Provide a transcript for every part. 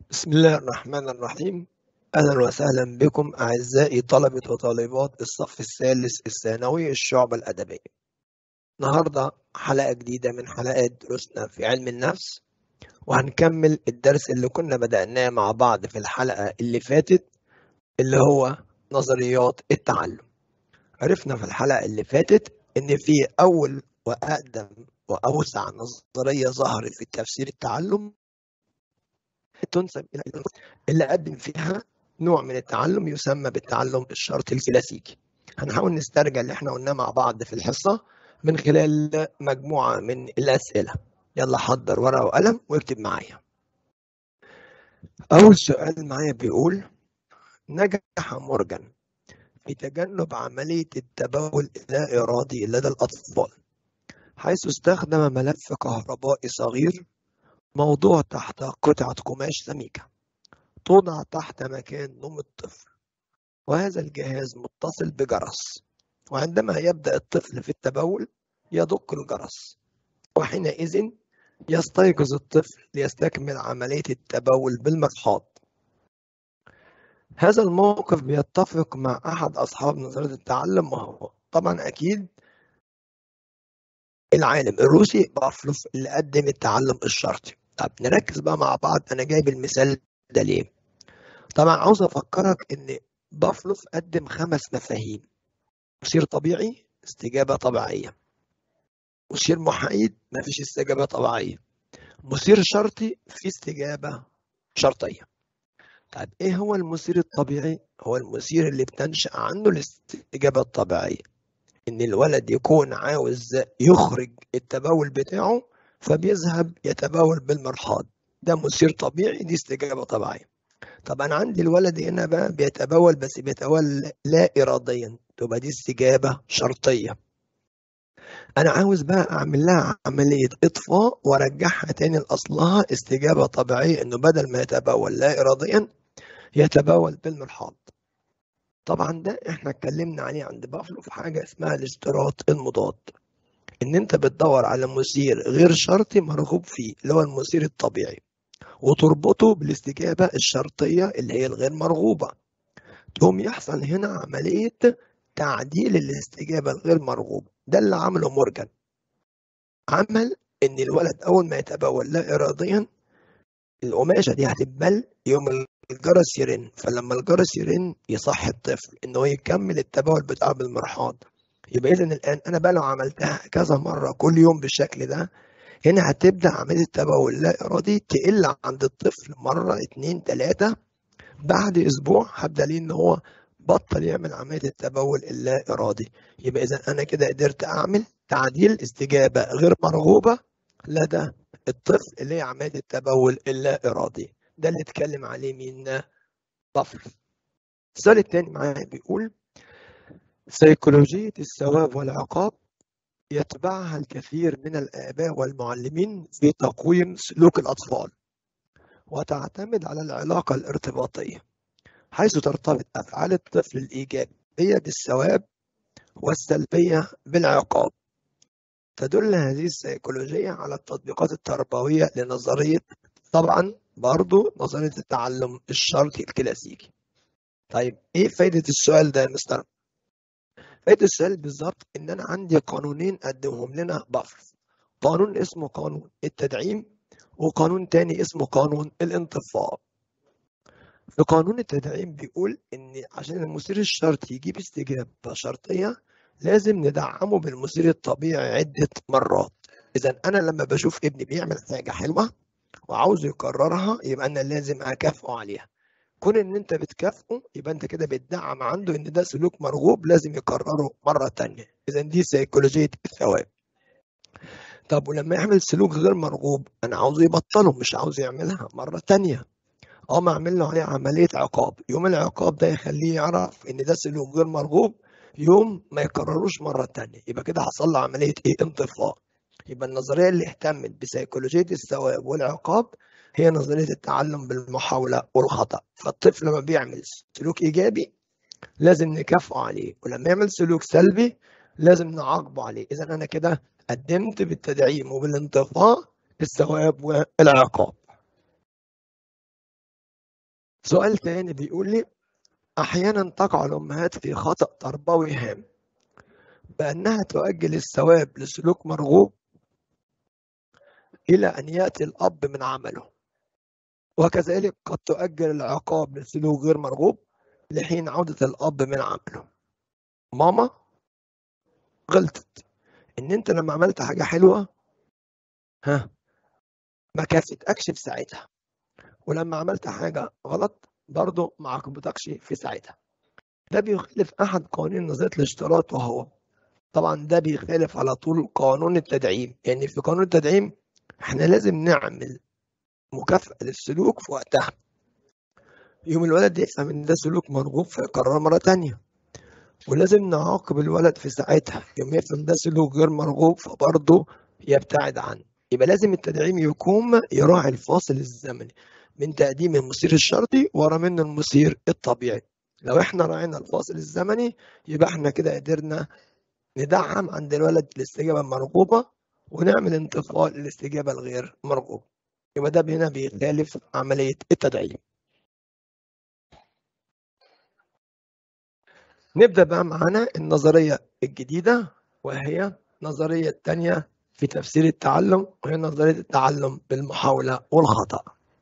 بسم الله الرحمن الرحيم أهلا وسهلا بكم أعزائي طلبة وطالبات الصف الثالث الثانوي الشعبة الأدبية النهاردة حلقة جديدة من حلقات دروسنا في علم النفس وهنكمل الدرس اللي كنا بدأناه مع بعض في الحلقة اللي فاتت اللي هو نظريات التعلم عرفنا في الحلقة اللي فاتت إن في أول وأقدم وأوسع نظرية ظهرت في تفسير التعلم تنسب إلى اللي قدم فيها نوع من التعلم يسمى بالتعلم الشرطي الكلاسيكي هنحاول نسترجع اللي احنا قلناه مع بعض في الحصة من خلال مجموعة من الأسئلة يلا حضر ورقة وقلم واكتب معايا أول سؤال معايا بيقول نجح مورجان في تجنب عملية التبول اللا إرادي لدى الأطفال حيث استخدم ملف كهربائي صغير موضوع تحت قطعة قماش سميكة توضع تحت مكان نوم الطفل وهذا الجهاز متصل بجرس وعندما يبدأ الطفل في التبول يدق الجرس وحينئذ يستيقظ الطفل ليستكمل عملية التبول بالمقحاط هذا الموقف بيتفق مع أحد أصحاب نظرية التعلم وهو طبعا أكيد العالم الروسي بافلوف اللي قدم التعلم الشرطي طب نركز بقى مع بعض انا جايب المثال ده ليه طبعا عاوز افكرك ان بافلوف قدم خمس مفاهيم مثير طبيعي استجابه طبيعيه مثير محايد ما فيش استجابه طبيعيه مثير شرطي في استجابه شرطيه طيب ايه هو المثير الطبيعي هو المثير اللي بتنشا عنه الاستجابه الطبيعيه ان الولد يكون عاوز يخرج التبول بتاعه فبيذهب يتبول بالمرحاض ده مثير طبيعي دي استجابه طبيعيه طب انا عندي الولد هنا بقى بيتبول بس بيتبول لا اراديا تبقى دي استجابه شرطيه انا عاوز بقى اعمل لها عمليه اطفاء وارجعها تاني لاصلها استجابه طبيعيه انه بدل ما يتبول لا اراديا يتبول بالمرحاض طبعا ده احنا اتكلمنا عليه عند بافلو في حاجه اسمها الاشتراط المضاد ان انت بتدور على مثير غير شرطي مرغوب فيه اللي هو المثير الطبيعي وتربطه بالاستجابه الشرطيه اللي هي الغير مرغوبه تقوم يحصل هنا عمليه تعديل الاستجابه الغير مرغوبه ده اللي عمله مورجان عمل ان الولد اول ما يتبول لا اراديا القماشه دي هتتبل يوم الجرس يرن فلما الجرس يرن يصحي الطفل ان هو يكمل التبول بتاعه بالمرحاض يبقى اذا الان انا بقى لو عملتها كذا مره كل يوم بالشكل ده هنا هتبدا عمليه التبول اللا ارادي تقل عند الطفل مره اتنين تلاته بعد اسبوع هبدا ليه ان هو بطل يعمل عمليه التبول اللا ارادي يبقى اذا انا كده قدرت اعمل تعديل استجابه غير مرغوبه لدى الطفل اللي هي عمليه التبول اللا ارادي ده اللي اتكلم عليه مين بافل السؤال الثاني معايا بيقول سيكولوجية الثواب والعقاب يتبعها الكثير من الآباء والمعلمين في تقويم سلوك الأطفال وتعتمد على العلاقة الارتباطية حيث ترتبط أفعال الطفل الإيجابية بالثواب والسلبية بالعقاب تدل هذه السيكولوجية على التطبيقات التربوية لنظرية طبعا برضو نظرية التعلم الشرطي الكلاسيكي طيب ايه فايدة السؤال ده يا مستر فايدة السؤال بالظبط ان انا عندي قانونين قدمهم لنا بافر قانون اسمه قانون التدعيم وقانون تاني اسمه قانون الانطفاء في قانون التدعيم بيقول ان عشان المثير الشرطي يجيب استجابة شرطية لازم ندعمه بالمثير الطبيعي عدة مرات اذا انا لما بشوف ابني بيعمل حاجة حلوة وعاوز يكررها يبقى انا لازم اكافئه عليها كون ان انت بتكافئه يبقى انت كده بتدعم عنده ان ده سلوك مرغوب لازم يكرره مره تانية اذا دي سيكولوجيه الثواب طب ولما يعمل سلوك غير مرغوب انا عاوزه يبطله مش عاوز يعملها مره تانية اه ما اعمل له عليه عمليه عقاب يوم العقاب ده يخليه يعرف ان ده سلوك غير مرغوب يوم ما يكرروش مره تانية يبقى كده حصل له عمليه ايه انطفاء يبقى النظريه اللي اهتمت بسيكولوجيه الثواب والعقاب هي نظريه التعلم بالمحاوله والخطا فالطفل لما بيعمل سلوك ايجابي لازم نكافئه عليه ولما يعمل سلوك سلبي لازم نعاقبه عليه اذا انا كده قدمت بالتدعيم وبالانطفاء الثواب والعقاب سؤال تاني بيقول لي أحيانا تقع الأمهات في خطأ تربوي هام بأنها تؤجل الثواب لسلوك مرغوب إلى أن يأتي الأب من عمله وكذلك قد تؤجل العقاب لسلوك غير مرغوب لحين عودة الأب من عمله ماما غلطت إن أنت لما عملت حاجة حلوة ها ما كافتكش في ساعتها ولما عملت حاجة غلط برضه ما عاقبتكش في ساعتها ده بيخالف أحد قوانين نظرية الاشتراط وهو طبعا ده بيخالف على طول قانون التدعيم يعني في قانون التدعيم احنا لازم نعمل مكافأة للسلوك في وقتها يوم الولد يفهم ان ده سلوك مرغوب فيكرره مرة تانية ولازم نعاقب الولد في ساعتها يوم يفهم ده سلوك غير مرغوب فبرضه يبتعد عنه يبقى لازم التدعيم يكون يراعي الفاصل الزمني من تقديم المثير الشرطي ورا منه المثير الطبيعي لو احنا راعينا الفاصل الزمني يبقى احنا كده قدرنا ندعم عند الولد الاستجابة المرغوبة ونعمل انتقال للاستجابة الغير مرغوبة يبقى ده هنا بيخالف عملية التدعيم نبدأ بقى معانا النظرية الجديدة وهي النظرية الثانية في تفسير التعلم وهي نظرية التعلم بالمحاولة والخطأ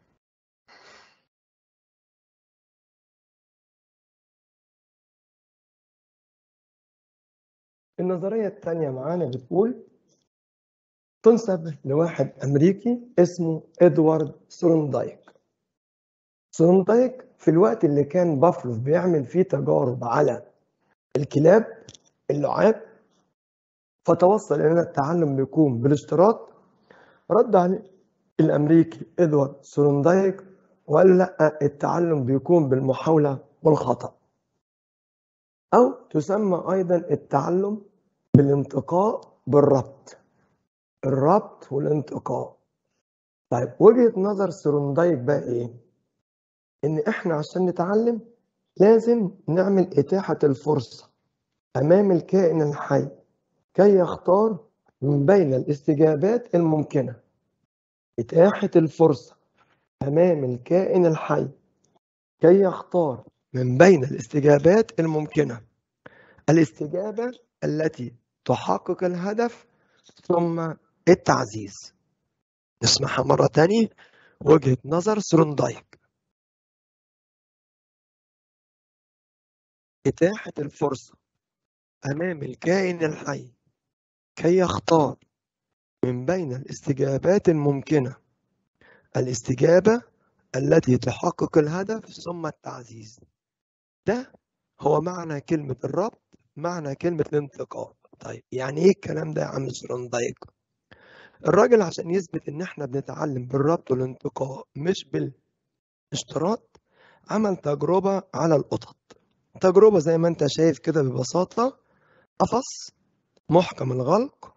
النظرية الثانية معانا بتقول تنسب لواحد أمريكي اسمه إدوارد سورندايك سورندايك في الوقت اللي كان بافلوف بيعمل فيه تجارب على الكلاب اللعاب فتوصل إلى التعلم بيكون بالاشتراط رد عليه الأمريكي إدوارد سورندايك وقال لا التعلم بيكون بالمحاولة والخطأ أو تسمى أيضا التعلم بالانتقاء بالربط الربط والانتقاء طيب وجهة نظر سروندايك بقى إيه؟ إن إحنا عشان نتعلم لازم نعمل إتاحة الفرصة أمام الكائن الحي كي يختار من بين الاستجابات الممكنة إتاحة الفرصة أمام الكائن الحي كي يختار من بين الاستجابات الممكنة الاستجابة التي تحقق الهدف ثم التعزيز نسمعها مرة تانية وجهة نظر سروندايك إتاحة الفرصة أمام الكائن الحي كي يختار من بين الاستجابات الممكنة الاستجابة التي تحقق الهدف ثم التعزيز ده هو معنى كلمة الربط معنى كلمة الانتقاء طيب يعني ايه الكلام ده يا عم سروندايك الراجل عشان يثبت ان احنا بنتعلم بالربط والانتقاء مش بالاشتراط عمل تجربة على القطط تجربة زي ما انت شايف كده ببساطة قفص محكم الغلق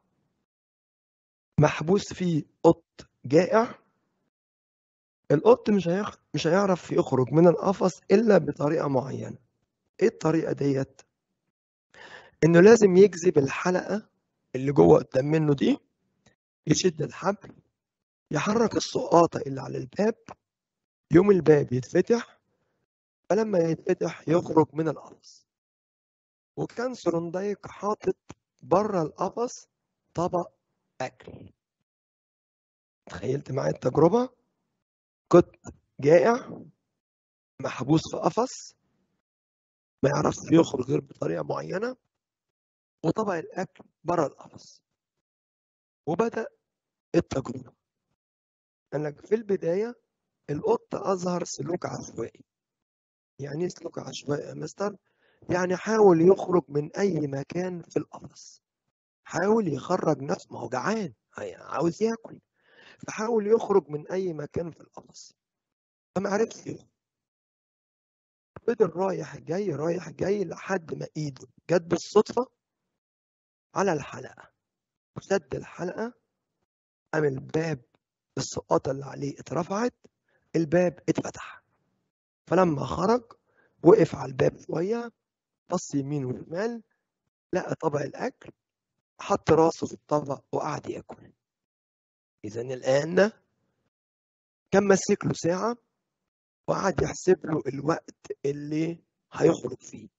محبوس فيه قط جائع القط مش هيخ... مش هيعرف يخرج من القفص الا بطريقه معينه ايه الطريقه ديت انه لازم يجذب الحلقه اللي جوه قدام منه دي يشد الحبل يحرك السقاطه اللي على الباب يوم الباب يتفتح فلما يتفتح يخرج من القفص وكان سروندايك حاطط بره القفص طبق اكل تخيلت معايا التجربه قط جائع محبوس في قفص ما يعرفش يخرج غير بطريقه معينه وطبق الاكل بره القفص وبدا التجربه انك في البدايه القط اظهر سلوك عشوائي يعني ايه سلوك عشوائي يا مستر يعني حاول يخرج من اي مكان في القفص حاول يخرج نفسه ما هو جعان عاوز ياكل فحاول يخرج من اي مكان في القفص فما عرفش يخرج فضل رايح جاي رايح جاي لحد ما ايده جت بالصدفه على الحلقه وسد الحلقه قام الباب السقاطه اللي عليه اترفعت الباب اتفتح فلما خرج وقف على الباب شويه بص يمين وشمال لقى طبق الاكل حط راسه في الطبق وقعد ياكل اذا الان كان ماسك له ساعه وقعد يحسب له الوقت اللي هيخرج فيه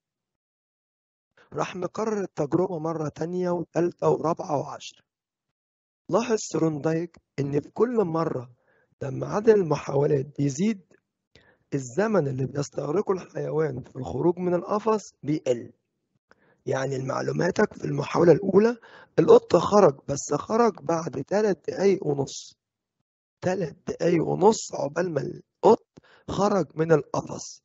راح مكرر التجربة مرة تانية وتالتة ورابعة وعشرة لاحظ سروندايك إن في كل مرة لما عدد المحاولات بيزيد الزمن اللي بيستغرقه الحيوان في الخروج من القفص بيقل يعني لمعلوماتك في المحاولة الأولى القط خرج بس خرج بعد ثلاث دقايق ونص ثلاث دقايق ونص عقبال ما القط خرج من القفص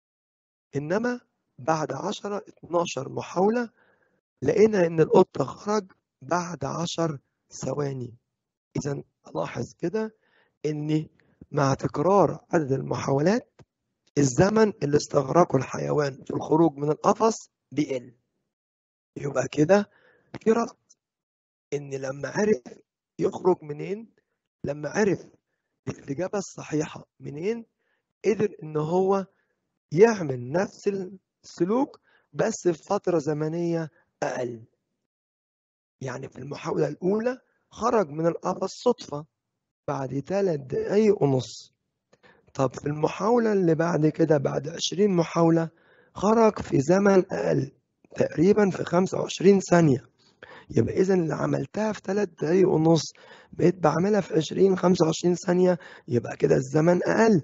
إنما بعد 10 12 محاولة لقينا إن القط خرج بعد 10 ثواني إذا لاحظ كده إن مع تكرار عدد المحاولات الزمن اللي استغرقه الحيوان في الخروج من القفص بيقل يبقى كده في ربط إن لما عرف يخرج منين لما عرف الإجابة الصحيحة منين قدر إن هو يعمل نفس السلوك بس في فترة زمنية أقل يعني في المحاولة الأولى خرج من القفص صدفة بعد ثلاث دقايق ونص طب في المحاولة اللي بعد كده بعد عشرين محاولة خرج في زمن أقل تقريبا في خمسة وعشرين ثانية يبقى إذا اللي عملتها في ثلاث دقايق ونص بقيت بعملها في عشرين خمسة وعشرين ثانية يبقى كده الزمن أقل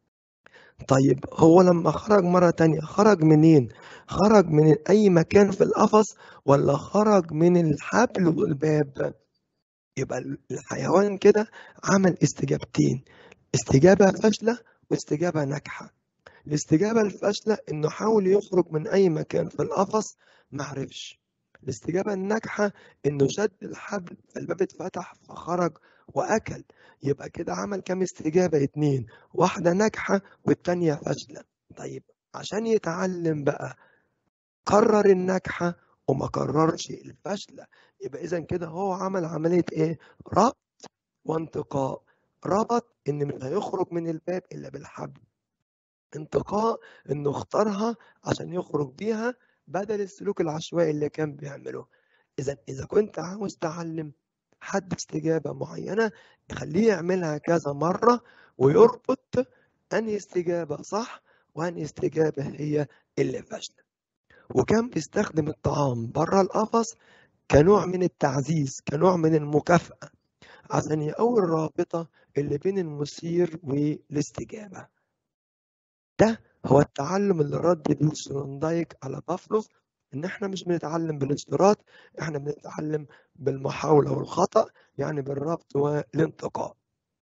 طيب هو لما خرج مرة تانية خرج منين؟ خرج من أي مكان في القفص ولا خرج من الحبل والباب؟ يبقى الحيوان كده عمل استجابتين استجابة فاشلة واستجابة ناجحة الاستجابة الفاشلة إنه حاول يخرج من أي مكان في القفص معرفش الاستجابة الناجحة إنه شد الحبل فالباب اتفتح فخرج وأكل يبقى كده عمل كام استجابة اتنين واحدة ناجحة والتانية فاشلة طيب عشان يتعلم بقى قرر الناجحة وما قررش الفاشلة يبقى إذا كده هو عمل عملية إيه؟ ربط وانتقاء ربط إن مش هيخرج من الباب إلا بالحبل انتقاء إنه اختارها عشان يخرج بيها بدل السلوك العشوائي اللي كان بيعمله إذا إذا كنت عاوز تعلم حد استجابة معينة خليه يعملها كذا مرة ويربط أنهي استجابة صح وأنهي استجابة هي اللي فاشلة وكان بيستخدم الطعام بره القفص كنوع من التعزيز كنوع من المكافأة عشان يقوي الرابطة اللي بين المثير والاستجابة ده هو التعلم اللي رد بيه سلوندايك على بافلوف ان احنا مش بنتعلم بالاشتراط احنا بنتعلم بالمحاولة والخطأ يعني بالربط والانتقاء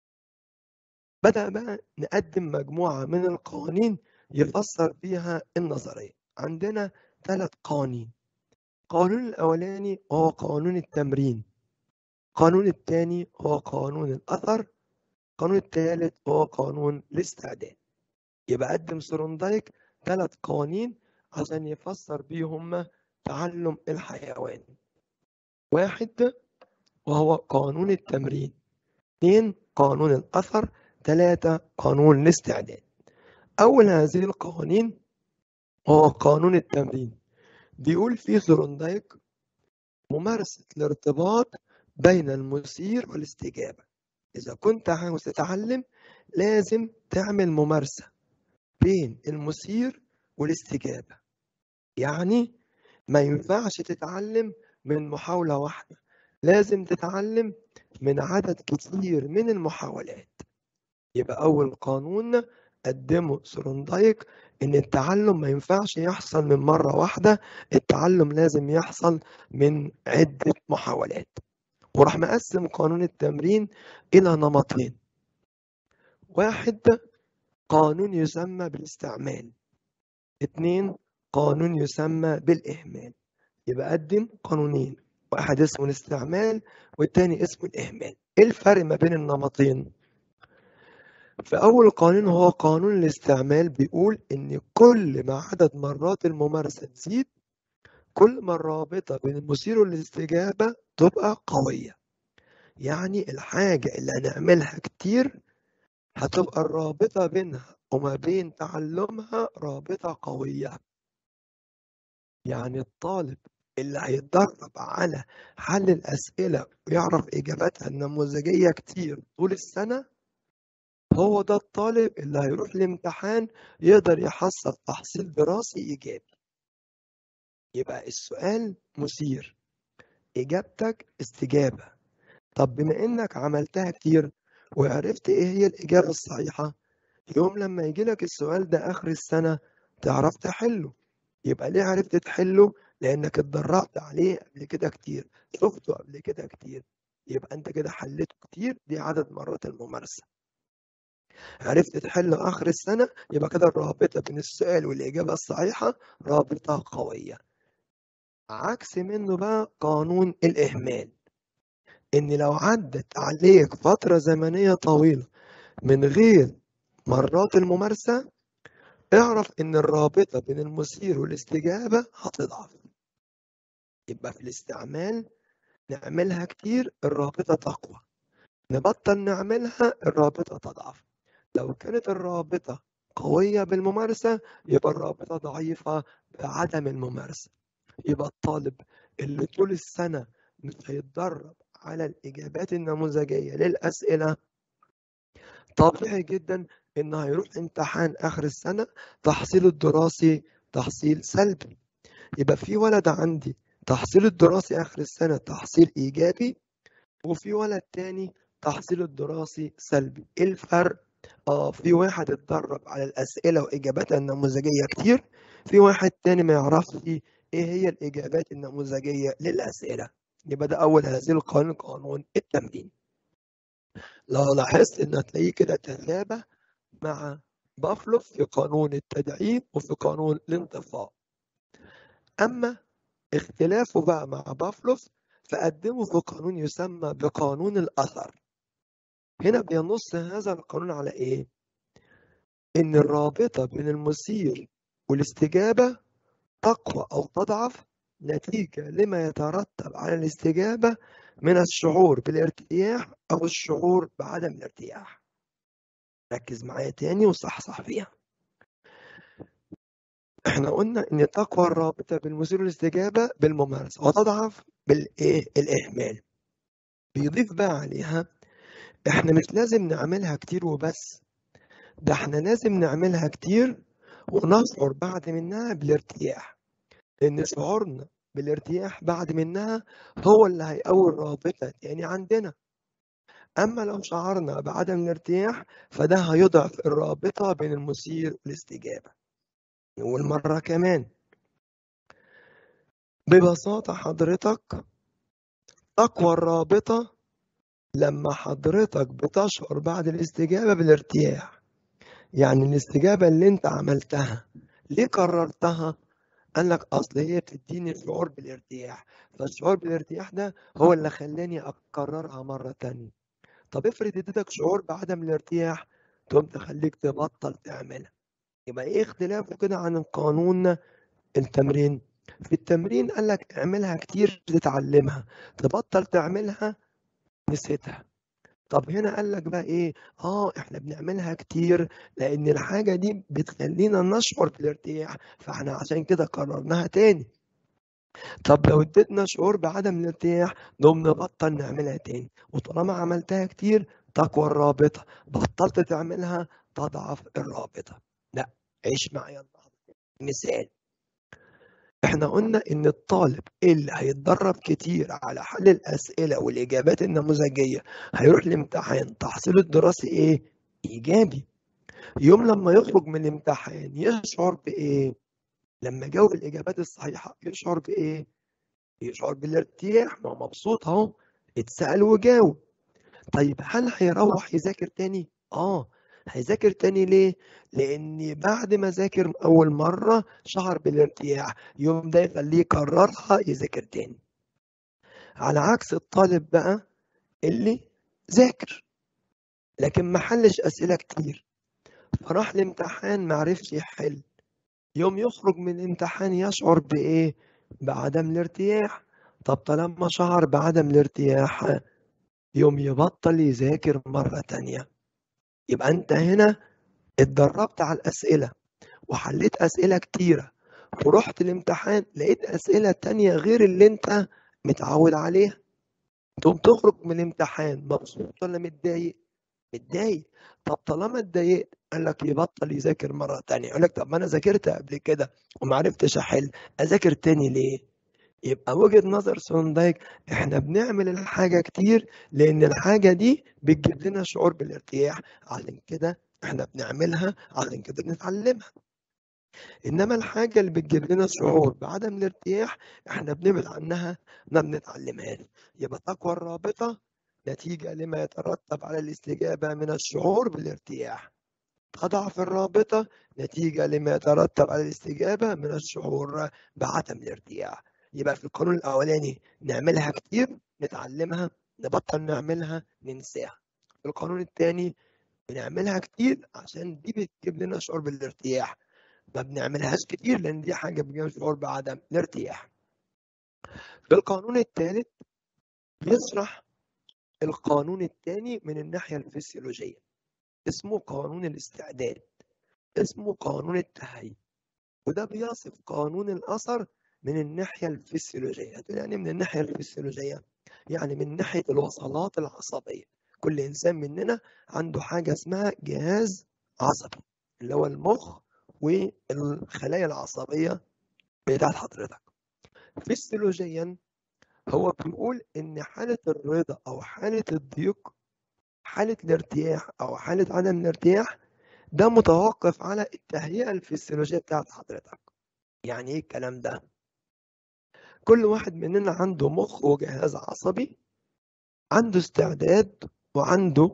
بدأ بقى نقدم مجموعة من القوانين يفسر فيها النظرية عندنا ثلاث قوانين القانون الأولاني هو قانون التمرين القانون الثاني هو قانون الأثر القانون الثالث هو قانون الاستعداد يبقى قدم سروندايك ثلاث قوانين عشان يفسر بيهم تعلم الحيوان واحد وهو قانون التمرين اثنين قانون الأثر ثلاثة قانون الاستعداد أول هذه القوانين هو قانون التمرين بيقول فيه ثورندايك ممارسة الارتباط بين المثير والاستجابة إذا كنت عاوز تتعلم لازم تعمل ممارسة بين المثير والاستجابة يعني ما ينفعش تتعلم من محاولة واحدة لازم تتعلم من عدد كتير من المحاولات يبقى أول قانون قدمه سروندايك إن التعلم ما ينفعش يحصل من مرة واحدة التعلم لازم يحصل من عدة محاولات وراح مقسم قانون التمرين إلى نمطين واحد قانون يسمى بالاستعمال اتنين قانون يسمى بالإهمال يبقى قدم قانونين واحد اسمه الاستعمال والتاني اسمه الإهمال إيه الفرق ما بين النمطين؟ في أول قانون هو قانون الاستعمال بيقول إن كل ما عدد مرات الممارسة تزيد كل ما الرابطة بين المثير والاستجابة تبقى قوية يعني الحاجة اللي هنعملها كتير هتبقى الرابطة بينها وما بين تعلمها رابطة قوية يعني الطالب اللي هيتدرب على حل الأسئلة ويعرف إجاباتها النموذجية كتير طول السنة هو ده الطالب اللي هيروح الامتحان يقدر يحصل تحصيل دراسي إيجابي يبقى السؤال مثير إجابتك استجابة طب بما إنك عملتها كتير وعرفت إيه هي الإجابة الصحيحة يوم لما يجيلك السؤال ده آخر السنة تعرف تحله يبقى ليه عرفت تحله لأنك اتدربت عليه قبل كده كتير شفته قبل كده كتير يبقى أنت كده حليته كتير دي عدد مرات الممارسة عرفت تحل آخر السنة يبقى كده الرابطة بين السؤال والإجابة الصحيحة رابطة قوية عكس منه بقى قانون الإهمال إن لو عدت عليك فترة زمنية طويلة من غير مرات الممارسة اعرف إن الرابطة بين المثير والاستجابة هتضعف يبقى في الاستعمال نعملها كتير الرابطة تقوى نبطل نعملها الرابطة تضعف لو كانت الرابطة قوية بالممارسة يبقى الرابطة ضعيفة بعدم الممارسة يبقى الطالب اللي طول السنة مش هيتدرب على الإجابات النموذجية للأسئلة طبيعي جدا إنه هيروح امتحان آخر السنة تحصيله الدراسي تحصيل سلبي يبقى في ولد عندي تحصيل الدراسي آخر السنة تحصيل إيجابي وفي ولد تاني تحصيل الدراسي سلبي إيه الفرق؟ آه في واحد اتدرب على الأسئلة وإجاباتها النموذجية كتير في واحد تاني ما يعرفش إيه هي الإجابات النموذجية للأسئلة يبقى ده أول هذه القانون قانون التمرين لو لاحظت إن هتلاقيه كده تشابه مع بافلوف في قانون التدعيم وفي قانون الانطفاء أما اختلافه بقى مع بافلوف فقدمه في قانون يسمى بقانون الأثر هنا بينص هذا القانون على إيه؟ إن الرابطة بين المثير والاستجابة تقوى أو تضعف نتيجة لما يترتب على الاستجابة من الشعور بالارتياح أو الشعور بعدم الارتياح ركز معايا تاني وصحصح فيها احنا قلنا ان تقوى الرابطة بالمثير والاستجابة بالممارسة وتضعف بالايه الاهمال بيضيف بقى عليها احنا مش لازم نعملها كتير وبس ده احنا لازم نعملها كتير ونشعر بعد منها بالارتياح لان شعورنا بالارتياح بعد منها هو اللي هيقوي الرابطة يعني عندنا أما لو شعرنا بعدم الارتياح فده هيضعف الرابطة بين المثير والاستجابة نقول مرة كمان ببساطة حضرتك تقوى الرابطة لما حضرتك بتشعر بعد الاستجابة بالارتياح يعني الاستجابة اللي انت عملتها ليه كررتها قال لك اصل هي بتديني شعور بالارتياح فالشعور بالارتياح ده هو اللي خلاني اكررها مرة تانية طب افرض اديتك شعور بعدم الارتياح تقوم تخليك تبطل تعملها يبقى ايه اختلافه كده عن القانون التمرين في التمرين قال لك اعملها كتير تتعلمها تبطل تعملها نسيتها طب هنا قال لك بقى ايه اه احنا بنعملها كتير لان الحاجة دي بتخلينا نشعر بالارتياح فاحنا عشان كده قررناها تاني طب لو اديتنا شعور بعدم الارتياح نقوم نبطل نعملها تاني وطالما عملتها كتير تقوى الرابطة بطلت تعملها تضعف الرابطة لا عيش معايا مثال احنا قلنا ان الطالب اللي هيتدرب كتير على حل الاسئله والاجابات النموذجيه هيروح الامتحان تحصيله الدراسي ايه ايجابي يوم لما يخرج من الامتحان يشعر بايه لما جاوب الاجابات الصحيحه يشعر بايه يشعر بالارتياح ما هو مبسوط اهو اتسال وجاوب طيب هل هيروح يذاكر تاني اه هيذاكر تاني ليه؟ لأن بعد ما ذاكر أول مرة شعر بالارتياح يوم ده يخليه يكررها يذاكر تاني على عكس الطالب بقى اللي ذاكر لكن ما حلش أسئلة كتير فراح الامتحان معرفش يحل يوم يخرج من الامتحان يشعر بإيه؟ بعدم الارتياح طب طالما شعر بعدم الارتياح يوم يبطل يذاكر مرة تانية يبقى انت هنا اتدربت على الاسئله وحليت اسئله كتيره ورحت الامتحان لقيت اسئله تانية غير اللي انت متعود عليها تقوم تخرج من الامتحان مبسوط ولا متضايق متضايق طب طالما اتضايقت قال لك يبطل يذاكر مرة تانية يقول لك طب ما أنا ذاكرت قبل كده وما عرفتش أحل أذاكر تاني ليه؟ يبقى وجهة نظر سوندايك احنا بنعمل الحاجة كتير لأن الحاجة دي بتجيب لنا شعور بالارتياح عشان كده احنا بنعملها عشان كده بنتعلمها انما الحاجة اللي بتجيب لنا شعور بعدم الارتياح احنا بنبعد عنها ما بنتعلمهاش يبقى تقوى الرابطة نتيجة لما يترتب على الاستجابة من الشعور بالارتياح تضعف الرابطة نتيجة لما يترتب على الاستجابة من الشعور بعدم الارتياح يبقى في القانون الأولاني نعملها كتير نتعلمها نبطل نعملها ننساها في القانون الثاني بنعملها كتير عشان دي بتجيب لنا شعور بالارتياح ما بنعملهاش كتير لأن دي حاجة بتجيب شعور بعدم الارتياح في القانون الثالث بيشرح القانون الثاني من الناحية الفسيولوجية اسمه قانون الاستعداد اسمه قانون التهيئ وده بيصف قانون الأثر من الناحية الفسيولوجية يعني من الناحية الفسيولوجية يعني من ناحية الوصلات العصبية كل إنسان مننا عنده حاجة اسمها جهاز عصبي اللي هو المخ والخلايا العصبية بتاعت حضرتك فسيولوجيا هو بيقول إن حالة الرضا أو حالة الضيق حالة الارتياح أو حالة عدم الارتياح ده متوقف على التهيئة الفسيولوجية بتاعت حضرتك يعني إيه الكلام ده؟ كل واحد مننا عنده مخ وجهاز عصبي عنده استعداد وعنده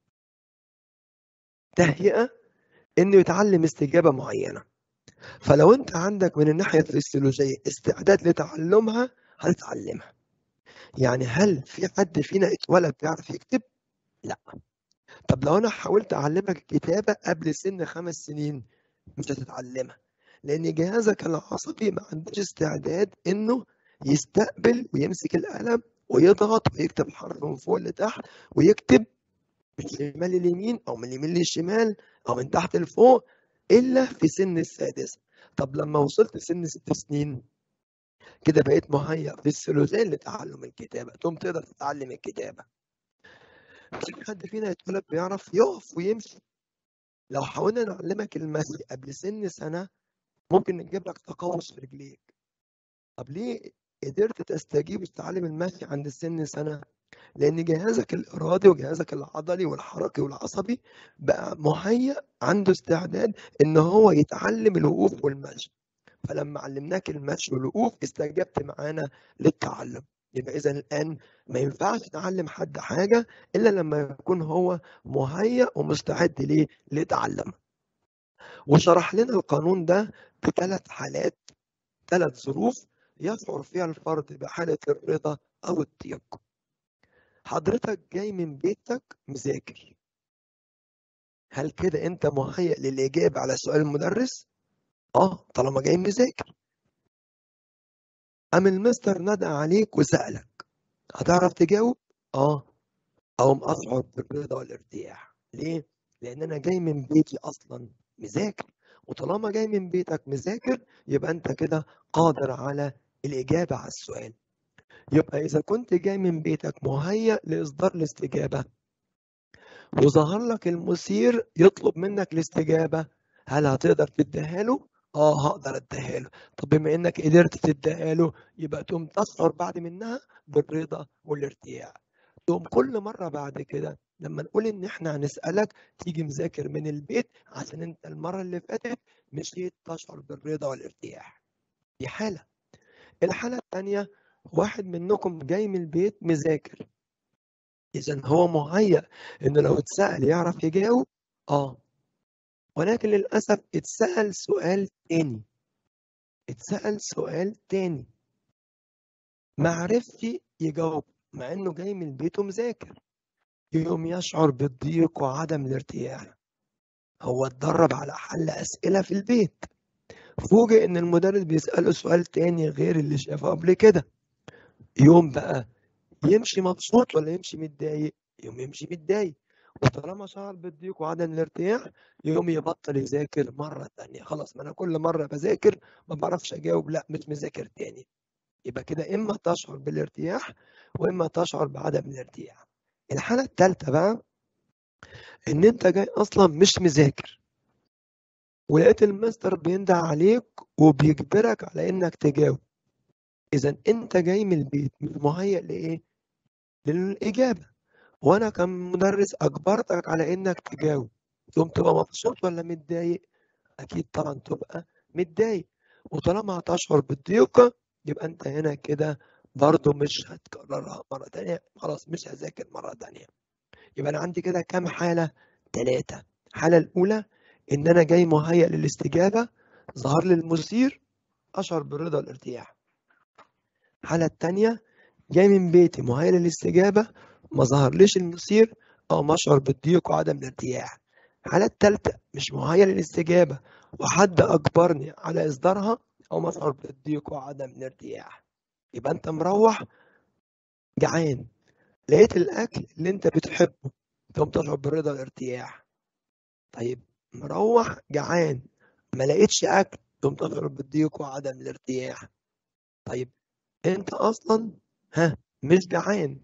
تهيئة إنه يتعلم استجابة معينة فلو أنت عندك من الناحية الفسيولوجية استعداد لتعلمها هتتعلمها يعني هل في حد فينا اتولد بيعرف يكتب؟ لا طب لو أنا حاولت أعلمك الكتابة قبل سن خمس سنين مش هتتعلمها لأن جهازك العصبي ما عندوش استعداد إنه يستقبل ويمسك القلم ويضغط ويكتب حرف من فوق لتحت ويكتب من الشمال لليمين او من اليمين للشمال او من تحت لفوق الا في سن السادسه طب لما وصلت سن ست سنين كده بقيت مهيأ فسيولوجيا لتعلم الكتابه تقوم تقدر تتعلم الكتابه مش حد فينا يتولد بيعرف يقف ويمشي لو حاولنا نعلمك المشي قبل سن سنه ممكن نجيب لك تقوس في رجليك طب ليه قدرت تستجيب وتتعلم المشي عند سن سنة لأن جهازك الإرادي وجهازك العضلي والحركي والعصبي بقى مهيأ عنده استعداد إن هو يتعلم الوقوف والمشي فلما علمناك المشي والوقوف استجبت معانا للتعلم يبقى إذا الآن ما ينفعش تعلم حد حاجة إلا لما يكون هو مهيأ ومستعد ليه لتعلم وشرح لنا القانون ده بثلاث حالات ثلاث ظروف يشعر فيها الفرد بحالة الرضا أو الضيق حضرتك جاي من بيتك مذاكر هل كده أنت مهيأ للإجابة على سؤال المدرس؟ آه طالما جاي مذاكر أم المستر ندى عليك وسألك هتعرف تجاوب؟ آه أو أشعر بالرضا والارتياح ليه؟ لأن أنا جاي من بيتي أصلا مذاكر وطالما جاي من بيتك مذاكر يبقى أنت كده قادر على الإجابة على السؤال يبقى إذا كنت جاي من بيتك مهيأ لإصدار الاستجابة وظهر لك المثير يطلب منك الاستجابة هل هتقدر تديها له؟ اه هقدر اديها له طب بما انك قدرت تديها له يبقى تقوم تشعر بعد منها بالرضا والارتياح تقوم كل مرة بعد كده لما نقول ان احنا هنسألك تيجي مذاكر من البيت عشان انت المرة اللي فاتت مشيت تشعر بالرضا والارتياح دي حالة الحالة الثانية واحد منكم جاي من البيت مذاكر إذا هو مهيأ إنه لو اتسأل يعرف يجاوب آه ولكن للأسف اتسأل سؤال تاني اتسأل سؤال تاني ما عرفش يجاوب مع إنه جاي من البيت ومذاكر يوم يشعر بالضيق وعدم الارتياح هو اتدرب على حل أسئلة في البيت فوجئ ان المدرس بيسأله سؤال تاني غير اللي شافه قبل كده يوم بقى يمشي مبسوط ولا يمشي متضايق يوم يمشي متضايق وطالما شعر بالضيق وعدم الارتياح يوم يبطل يذاكر مرة تانية خلاص ما انا كل مرة بذاكر ما بعرفش اجاوب لا مش مذاكر تاني يبقى كده اما تشعر بالارتياح واما تشعر بعدم الارتياح الحالة الثالثة بقى ان انت جاي اصلا مش مذاكر ولقيت المستر بينده عليك وبيجبرك على انك تجاوب اذا انت جاي من البيت مش مهيأ لايه للاجابه وانا كمدرس اجبرتك على انك تجاوب تقوم تبقى مبسوط ولا متضايق اكيد طبعا تبقى متضايق وطالما هتشعر بالضيق يبقى انت هنا كده برضه مش هتكررها مرة تانية خلاص مش هذاكر مرة تانية يبقى أنا عندي كده كام حالة؟ ثلاثة الحالة الأولى إن أنا جاي مهيأ للاستجابة ظهر لي المثير أشعر بالرضا والارتياح الحالة التانية جاي من بيتي مهيأ للاستجابة ما ظهرليش المثير أو ما أشعر بالضيق وعدم الارتياح الحالة التالتة مش مهيأ للاستجابة وحد أجبرني على إصدارها أو ما أشعر بالضيق وعدم الارتياح يبقى أنت مروح جعان لقيت الأكل اللي أنت بتحبه تقوم تشعر بالرضا والارتياح طيب مروح جعان ما لقيتش أكل تقوم تشعر بالضيق وعدم الارتياح طيب أنت أصلا ها مش جعان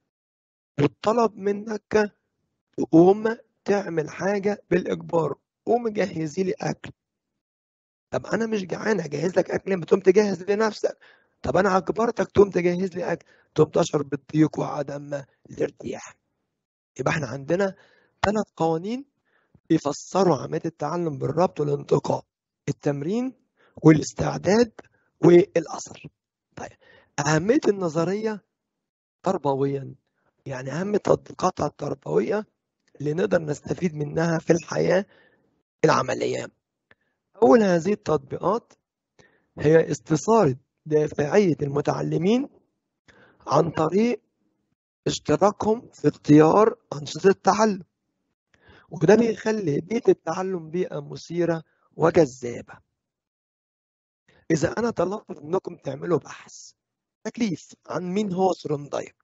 والطلب منك تقوم تعمل حاجة بالإجبار قوم جهزي لي أكل طب أنا مش جعان أجهز لك أكل لما تقوم تجهز لنفسك طب أنا أجبرتك تقوم تجهز لي أكل تقوم تشعر بالضيق وعدم الارتياح يبقى احنا عندنا ثلاث قوانين بيفسروا عملية التعلم بالربط والانتقاء التمرين والاستعداد والأثر طيب أهمية النظرية تربويا يعني أهم تطبيقاتها التربوية اللي نقدر نستفيد منها في الحياة العملية أول هذه التطبيقات هي استثارة دافعية المتعلمين عن طريق اشتراكهم في اختيار أنشطة التعلم وده بيخلي بيئة التعلم بيئة مثيرة وجذابة إذا أنا طلبت منكم تعملوا بحث تكليف عن مين هو سروندايك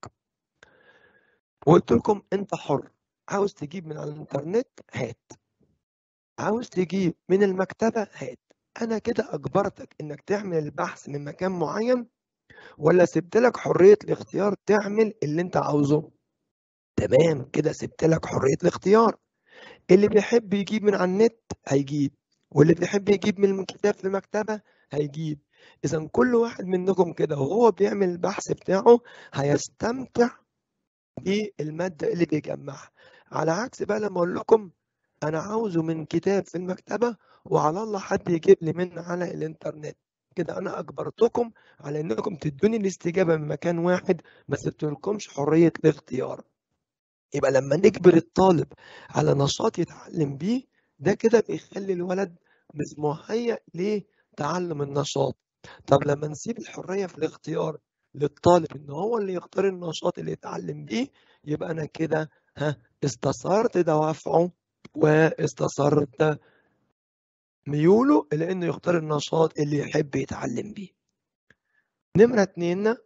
وقلت لكم أنت حر عاوز تجيب من على الإنترنت هات عاوز تجيب من المكتبة هات أنا كده أجبرتك إنك تعمل البحث من مكان معين ولا سبت لك حرية الاختيار تعمل اللي أنت عاوزه تمام كده سبت لك حرية الاختيار اللي بيحب يجيب من على النت هيجيب واللي بيحب يجيب من الكتاب في المكتبة هيجيب إذا كل واحد منكم كده وهو بيعمل البحث بتاعه هيستمتع بالمادة اللي بيجمعها على عكس بقى لما أقول لكم أنا عاوزه من كتاب في المكتبة وعلى الله حد يجيب لي من على الإنترنت كده أنا أجبرتكم على إنكم تدوني الاستجابة من مكان واحد ما سبتلكمش حرية الاختيار يبقى لما نجبر الطالب على نشاط يتعلم بيه ده كده بيخلي الولد مش مهيأ لتعلم النشاط طب لما نسيب الحرية في الاختيار للطالب ان هو اللي يختار النشاط اللي يتعلم بيه يبقى انا كده ها استثارت دوافعه واستثارت ميوله الى انه يختار النشاط اللي يحب يتعلم بيه نمرة اتنين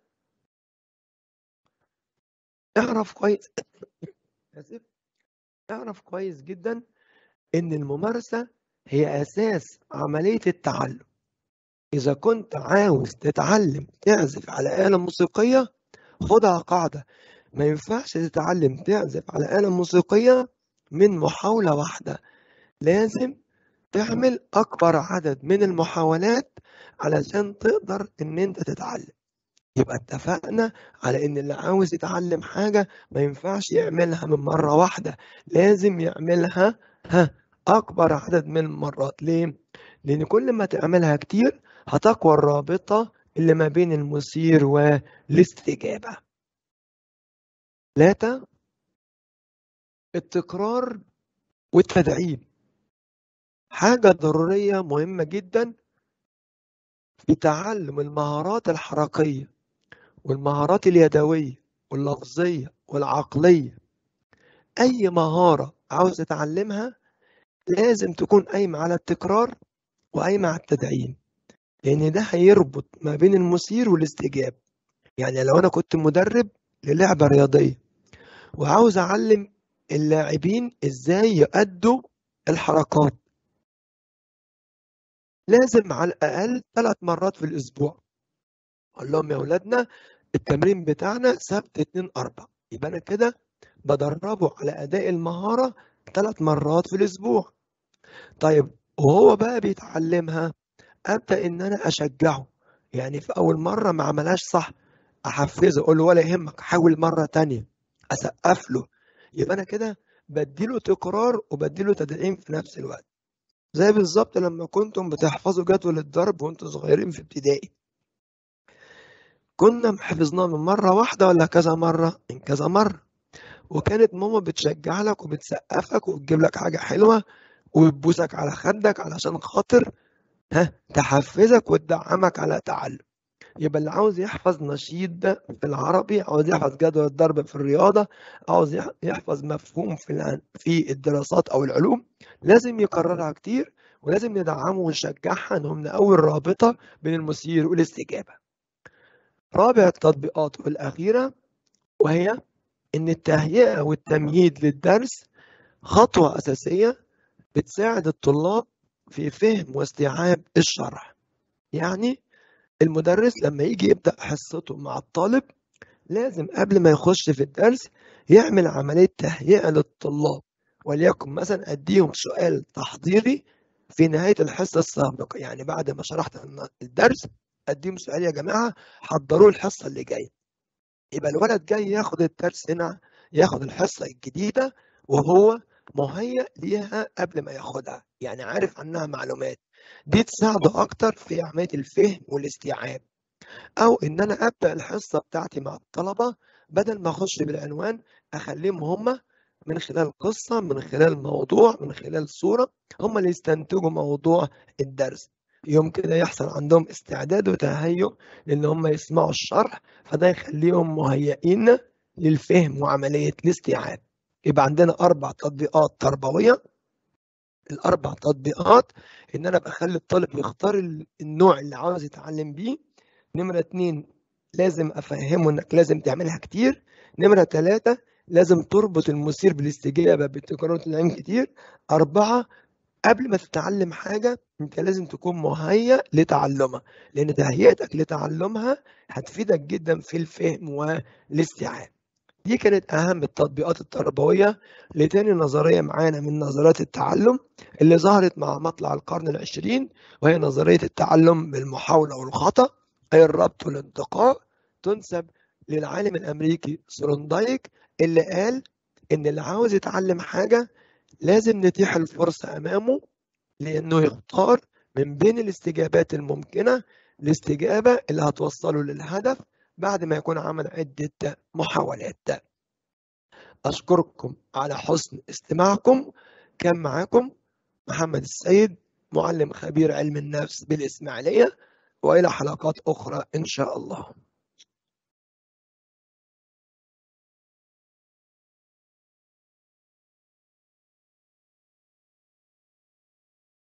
اعرف كويس اسف اعرف كويس جدا ان الممارسة هي اساس عملية التعلم اذا كنت عاوز تتعلم تعزف على آلة موسيقية خدها قاعدة ما ينفعش تتعلم تعزف على آلة موسيقية من محاولة واحدة لازم تعمل أكبر عدد من المحاولات علشان تقدر إن أنت تتعلم يبقى اتفقنا على إن اللي عاوز يتعلم حاجة ما ينفعش يعملها من مرة واحدة لازم يعملها ها أكبر عدد من المرات ليه؟ لأن كل ما تعملها كتير هتقوى الرابطة اللي ما بين المثير والاستجابة ثلاثة التكرار والتدعيم حاجة ضرورية مهمة جدا في تعلم المهارات الحركية والمهارات اليدوية واللفظية والعقلية أي مهارة عاوز تتعلمها لازم تكون قايمة على التكرار وقايمة على التدعيم لأن ده هيربط ما بين المثير والاستجابة يعني لو أنا كنت مدرب للعبة رياضية وعاوز أعلم اللاعبين إزاي يؤدوا الحركات لازم على الأقل ثلاث مرات في الأسبوع أقول لهم يا أولادنا التمرين بتاعنا سبت اتنين أربع يبقى أنا كده بدربه على أداء المهارة ثلاث مرات في الأسبوع طيب وهو بقى بيتعلمها أبدأ إن أنا أشجعه يعني في أول مرة ما عملهاش صح أحفزه أقول له ولا يهمك حاول مرة تانية أسقف له يبقى أنا كده بديله تكرار وبديله تدعيم في نفس الوقت زي بالظبط لما كنتم بتحفظوا جدول الضرب وانتم صغيرين في ابتدائي كنا حفظناه من مرة واحدة ولا كذا مرة؟ من كذا مرة وكانت ماما بتشجع لك وبتسقفك وتجيب لك حاجة حلوة وتبوسك على خدك علشان خاطر ها تحفزك وتدعمك على تعلم يبقى اللي عاوز يحفظ نشيد ده في العربي عاوز يحفظ جدول الضرب في الرياضة عاوز يحفظ مفهوم في في الدراسات أو العلوم لازم يكررها كتير ولازم ندعمه ونشجعها انهم نقوي الرابطة بين المثير والاستجابة رابع التطبيقات والأخيرة وهي إن التهيئة والتمهيد للدرس خطوة أساسية بتساعد الطلاب في فهم واستيعاب الشرح يعني المدرس لما يجي يبدأ حصته مع الطالب لازم قبل ما يخش في الدرس يعمل عملية تهيئة للطلاب وليكن مثلا أديهم سؤال تحضيري في نهاية الحصة السابقة يعني بعد ما شرحت الدرس أديهم سؤال يا جماعة حضروا الحصة اللي جاية يبقى الولد جاي ياخد الدرس هنا ياخد الحصة الجديدة وهو مهيأ ليها قبل ما ياخدها يعني عارف عنها معلومات دي تساعده أكتر في عملية الفهم والاستيعاب أو إن أنا أبدأ الحصة بتاعتي مع الطلبة بدل ما أخش بالعنوان أخليهم هما من خلال قصة من خلال موضوع من خلال صورة هم اللي يستنتجوا موضوع الدرس يوم كده يحصل عندهم استعداد وتهيؤ لأن هم يسمعوا الشرح فده يخليهم مهيئين للفهم وعملية الاستيعاب يبقى عندنا أربع تطبيقات تربوية الأربع تطبيقات إن أنا بخلي الطالب يختار النوع اللي عاوز يتعلم بيه نمرة اتنين لازم أفهمه إنك لازم تعملها كتير نمرة ثلاثة لازم تربط المثير بالاستجابة بتكرار العلم كتير أربعة قبل ما تتعلم حاجة أنت لازم تكون مهيأ لتعلمها لأن تهيئتك لتعلمها هتفيدك جدا في الفهم والاستيعاب دي كانت أهم التطبيقات التربوية لتاني نظرية معانا من نظريات التعلم اللي ظهرت مع مطلع القرن العشرين وهي نظرية التعلم بالمحاولة والخطأ أي الربط والانتقاء تنسب للعالم الأمريكي سروندايك اللي قال إن اللي عاوز يتعلم حاجة لازم نتيح الفرصة أمامه لأنه يختار من بين الاستجابات الممكنة الاستجابة اللي هتوصله للهدف بعد ما يكون عمل عدة محاولات أشكركم على حسن استماعكم كان معاكم محمد السيد معلم خبير علم النفس بالإسماعيلية وإلى حلقات أخرى إن شاء الله